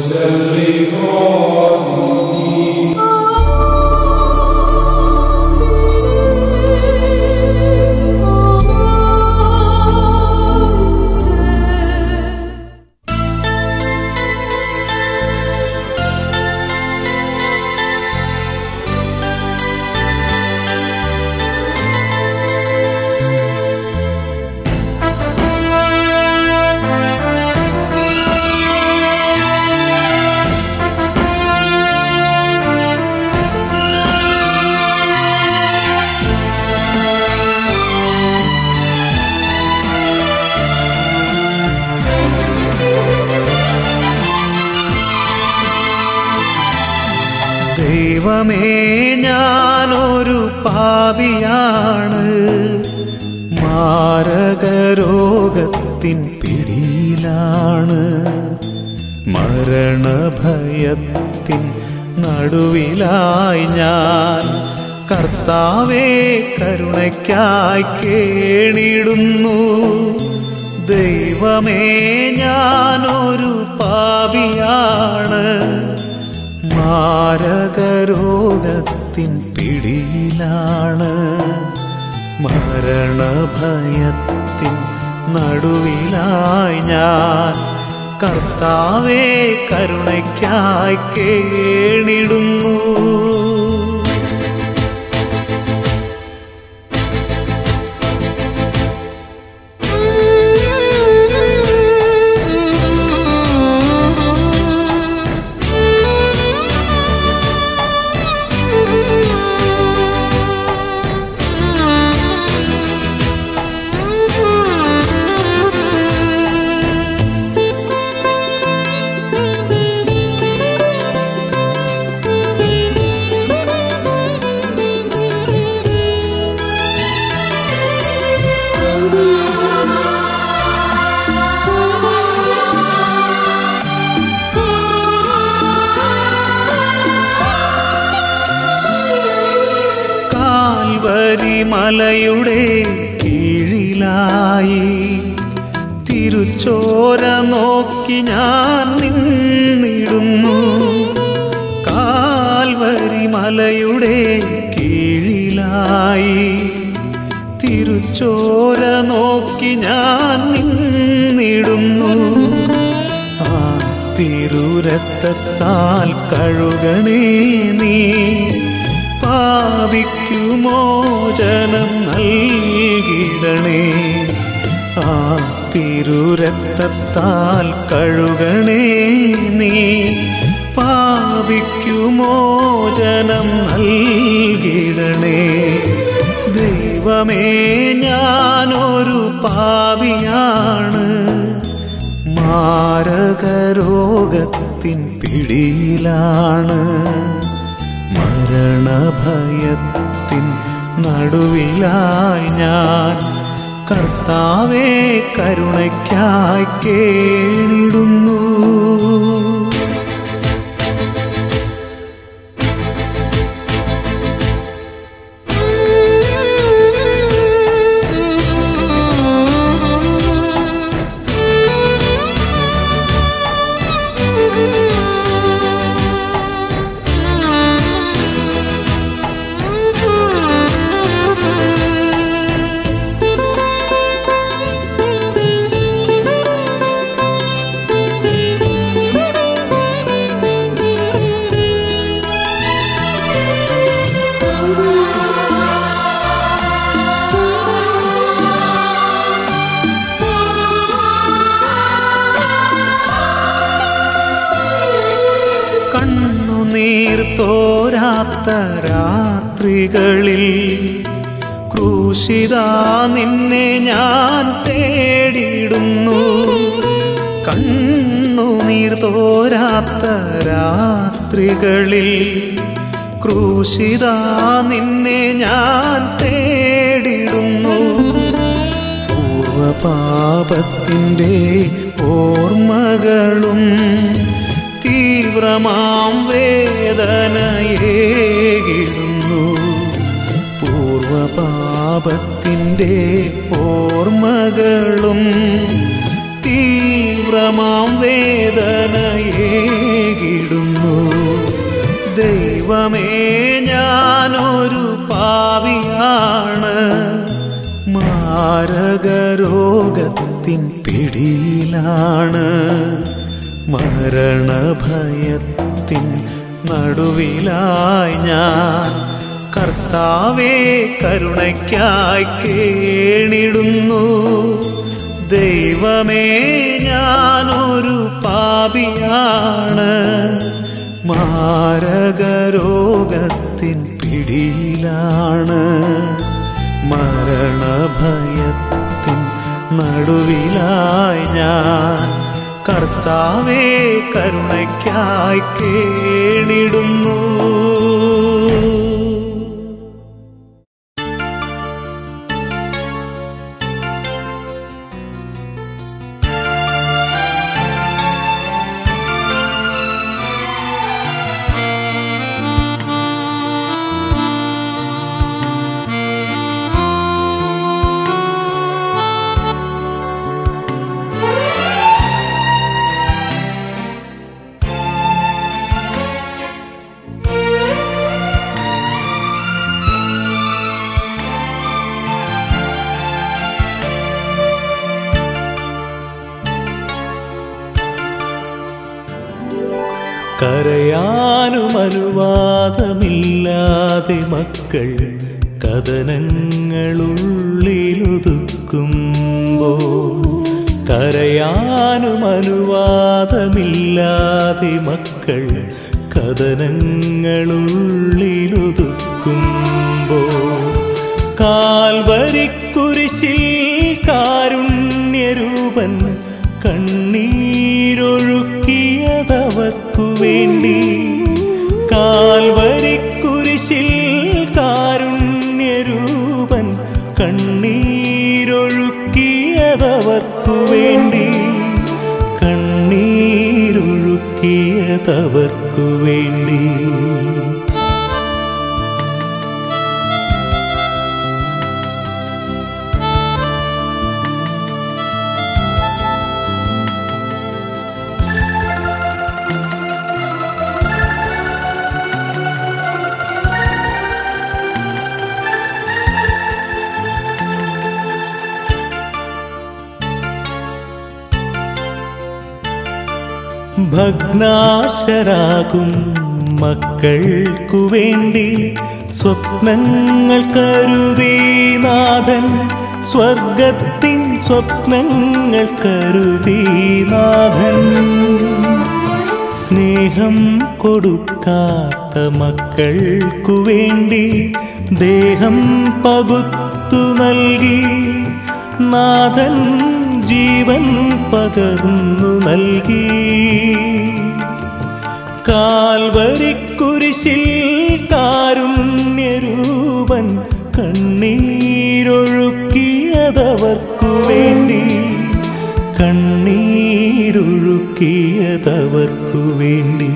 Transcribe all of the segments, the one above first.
ദൈവമേ ഞാനൊരു പാപിയാണ് മാരകരോഗത്തിൻ പിടിയിലാണ് മരണഭയത്തിൻ നടുവിലായി ഞാൻ കർത്താവേ കരുണയ്ക്കായി കേണിടുന്നു ദൈവമേ ഞാനൊരു പാപിയാണ് മാരകരോഗത്തിൻ പിടിയിലാണ് മരണഭയത്തിൻ നടുവിലായി ഞാൻ കർത്താവേ കരുണയ്ക്കായി കേണിടുന്നു കാൽവരി മലയുടെ കീഴിലായി തിരുച്ചോര നോക്കി ഞാൻ നിന്നിടുന്നു കാൽവരി മലയുടെ കീഴിലായി തിരുച്ചോര നോക്കി ഞാൻ നിന്നിടുന്നു ആ തിരുരക്തത്താൽ കഴുകണേ നീ പാപിക്കുമോ ജനം നൽകിടണേ ആ തിരുരക്തത്താൽ കഴുകണേ നീ പാപിക്കുമോ ജനം നൽകിടണേ ദൈവമേ ഞാനൊരു പാപിയാണ് മാരകരോഗത്തിൻ പിടിയിലാണ് മരണഭയത്തിൻ നടുവിലായി ഞാൻ കർത്താവേ കരുണയ്ക്കായി കേണിടുന്നു കണ്ണുനീർ തോരാത്ത രാത്രികളിൽ ക്രൂശിത നിന്നെ ഞാൻ തേടിയിടുന്നു കണ്ണുനീർ തോരാത്ത രാത്രികളിൽ ക്രൂശിത നിന്നെ ഞാൻ തേടിടുന്നു പൂർവപാപത്തിൻ്റെ ഓർമ്മകളും തീവ്രമാം വേദനയേകിടുന്നു പൂർവപാപത്തിൻ്റെ ഓർമ്മകളും തീവ്രമാം തീവ്രമാം വേദനയേകിടുന്നു ദൈവമേ ഞാനൊരു പാവിയാണ് മാരകരോഗത്തിൻ പിടിയിലാണ് മരണഭയത്തിൻ നടുവിലായി ഞാൻ കർത്താവേ കരുണയ്ക്കായി കേണിടുന്നു ദൈവമേ ഞാനൊരു പാപിയാണ് മാരകരോഗത്തിൻ പിടിയിലാണ് മരണഭയത്തിൻ നടുവിലായി ഞാൻ കർത്താവേ കരുണയ്ക്കായി കേണിടുന്നു കരയാനും അനുവാദമില്ലാതെ മക്കൾ കഥനങ്ങളുള്ളിലൊതുക്കുമ്പോൾ കരയാനും അനുവാദമില്ലാതെ മക്കൾ കഥനങ്ങളുള്ളിലൊതുക്കുമ്പോൾ കാൽവരിക്കുരിശിൽ കാരുണ്യരൂപൻ കണ്ണീരൊഴുക്കിയതവർക്കു വേണ്ടി കാൽവരിക്കുരിശിൽ കാരുണ്യരൂപൻ കണ്ണീരൊഴുക്കിയതവർക്കു വേണ്ടി കണ്ണീരൊഴുക്കിയതവർക്കു വേണ്ടി ഭഗ്നാശരാകും മക്കൾക്കു വേണ്ടി സ്വപ്നങ്ങൾ കരുതി നാഥൻ സ്വർഗത്തിൻ സ്വപ്നങ്ങൾ കരുതി നാഥൻ സ്നേഹം കൊടുക്കാത്ത മക്കൾക്കു വേണ്ടി ദേഹം പകുത്തു നൽകി നാഥൻ ജീവൻ പകർന്നു നൽകി കാൽവരിക്കുരിശിൽ കാരുണ്യരൂപൻ കണ്ണീരൊഴുക്കിയതവർക്കു വേണ്ടി കണ്ണീരൊഴുക്കിയതവർക്കു വേണ്ടി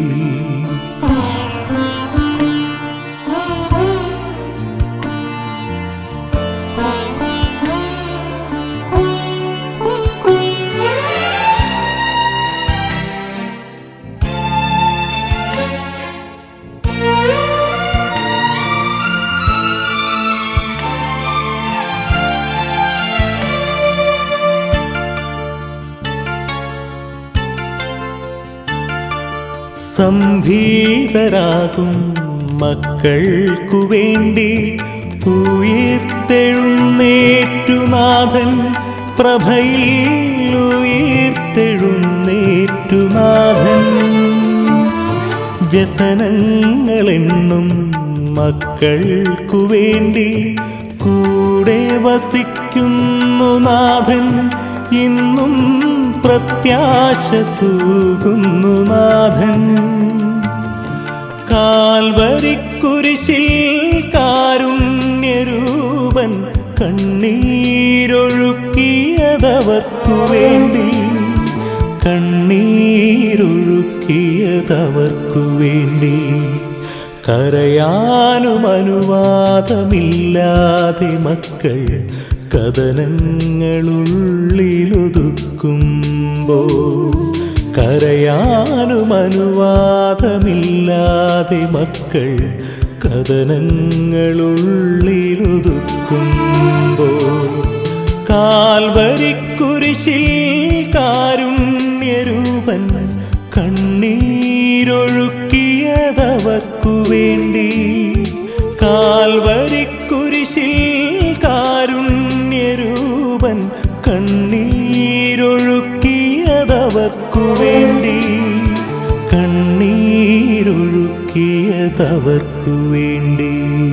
സംഭീതരാകും മക്കൾക്കു വേണ്ടി ഉയർത്തെഴുന്നേറ്റുനാഥൻ പ്രഭയിൽ ഉയർത്തെഴുന്നേറ്റുനാഥൻ വ്യസനങ്ങളെന്നും മക്കൾക്കു വേണ്ടി കൂടെ വസിക്കുന്നു നാഥൻ ഇന്നും പ്രത്യാശ തൂകുന്നു നാഥൻ കാൽവരിക്കുരിശിൽ കാരുണ്യരൂപൻ കണ്ണീരൊഴുക്കിയതവർക്കു വേണ്ടി കണ്ണീരൊഴുക്കിയതവർക്കു വേണ്ടി കരയാനും അനുവാദമില്ലാതെ മക്കൾ കഥനങ്ങളുള്ളിലൊതുക്കുമ്പോൾ കരയാനും അനുവാദമില്ലാതെ മക്കൾ കഥനങ്ങളുള്ളിലൊതുക്കുമ്പോൾ കാൽവരിക്കുരിശിൽ കാരുണ്യരൂപൻ കണ്ണീരൊഴുക്കിയതവർക്കു വേണ്ടി കാൽവരിക്കുരിശിൽ കാരുണ്യരൂപൻ കണ്ണീരൊഴുക്കിയതവർക്കു വേണ്ടി കണ്ണീരൊഴുക്കിയതവർക്കു വേണ്ടി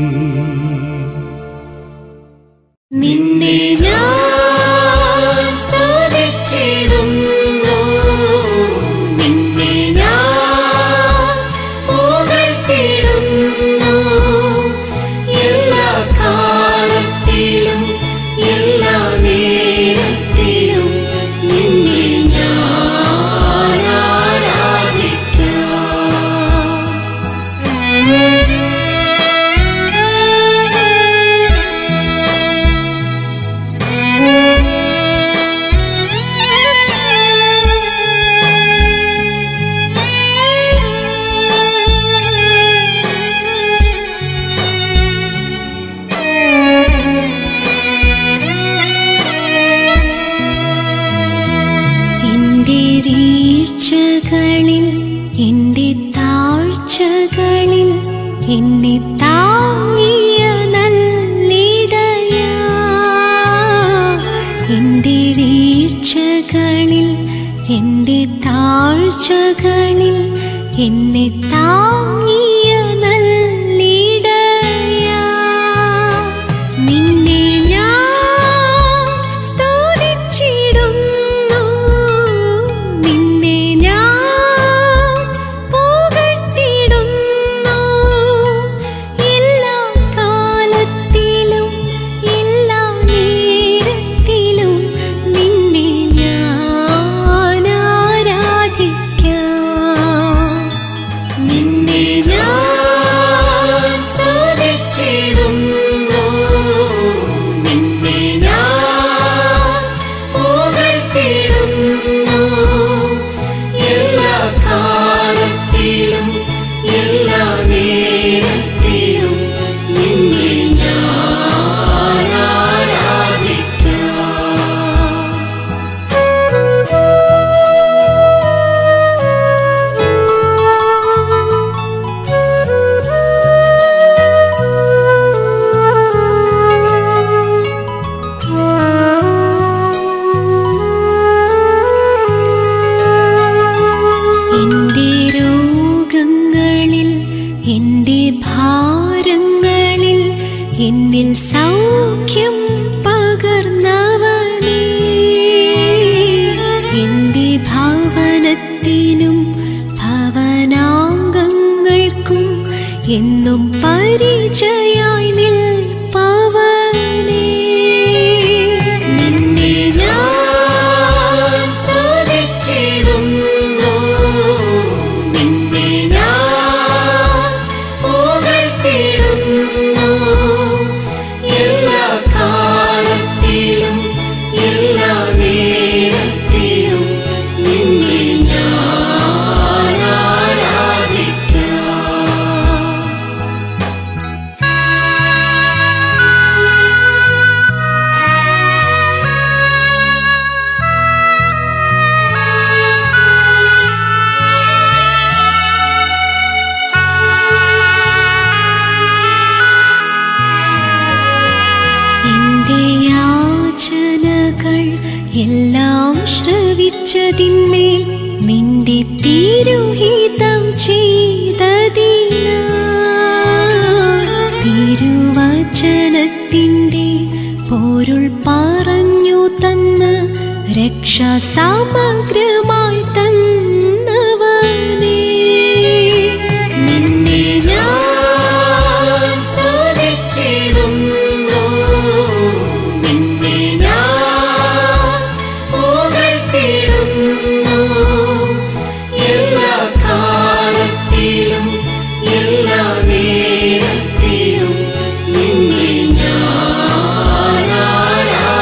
നിന്നെ ഞാൻ സ്തുതിച്ചിടുന്നു നിന്നെ ഞാൻ പുകഴ്ത്തിടുന്നു എല്ലാ കാലത്തിലും എല്ലാ നേരത്തിലും നിന്നെ ഞാൻ ആരാധിക്കാം എന്റെ വീഴ്ചകളിൽ എന്റെ താഴ്ചകളിൽ എന്നെ താങ്ങിയ നല്ലിടയാ എന്റെ വീഴ്ചകളിൽ എന്റെ താഴ്ചകളിൽ എന്നെ താങ്ങിയ നല്ലിടയാ നിന്നെ ഞാൻ സ്തുതിച്ചിടുന്നു നിന്നെ ഞാൻ പുകഴ്ത്തിടുന്നു എല്ലാ കാലത്തിലും എല്ലാ നേരത്തിലും നിന്നെ ഞാൻ ആരാധിക്കാം നിന്നെ ഞാൻ സ്തുതിച്ചിടുന്നു നിന്നെ ഞാൻ പുകഴ്ത്തിടുന്നു എല്ലാ കാലത്തിലും എല്ലാ നേരത്തിലും നിന്നെ ഞാൻ ആരാധിക്കാം എന്റെ രോഗങ്ങളിൽ എന്റെ ഭാരങ്ങളിൽ എന്നിൽ സൗഖ്യം പകർന്നവനേ എന്റെ ഭവനത്തിനും ഭവനാംഗങ്ങൾക്കും എന്നും പരിചയായി നിൽപ്പവനേ നിന്നെ ഞാൻ സ്തുതിച്ചിടുന്നു നിന്നെ ഞാൻ പുകഴ്ത്തിടുന്നു എല്ലാ കാലത്തിലും എല്ലാ നേരത്തിലും നിന്നെ ഞാൻ ആരാധിക്കാം എന്റെ യാചനകൾ എല്ലാം ശ്രവിച്ചതിന്മേൽ നിന്റെ തിരുഹിതം ചെയ്തതിന തിരുവചനത്തിൻ്റെ പൊരുൾ പറഞ്ഞു തന്ന് രക്ഷാ സമഗ്രമായി തന്നവനേ നിന്നെ ഞാൻ സ്തുതിച്ചിടുന്നു നിന്നെ ഞാൻ പുകഴ്ത്തിടുന്നു എല്ലാ കാലത്തിലും എല്ലാ നേരത്തിലും നിന്നെ ഞാൻ ആരാധിക്കാം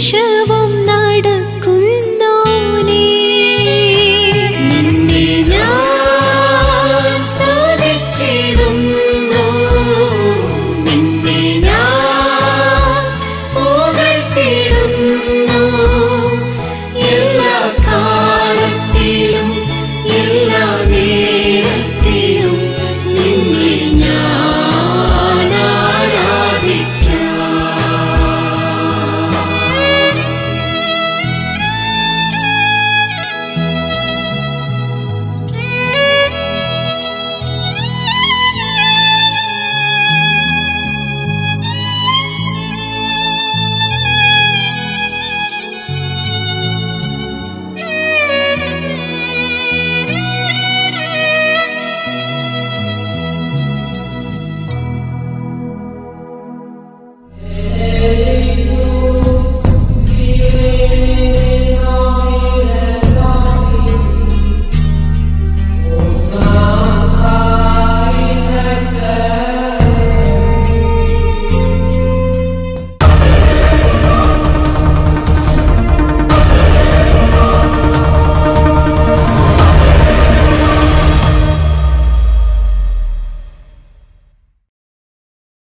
യേശു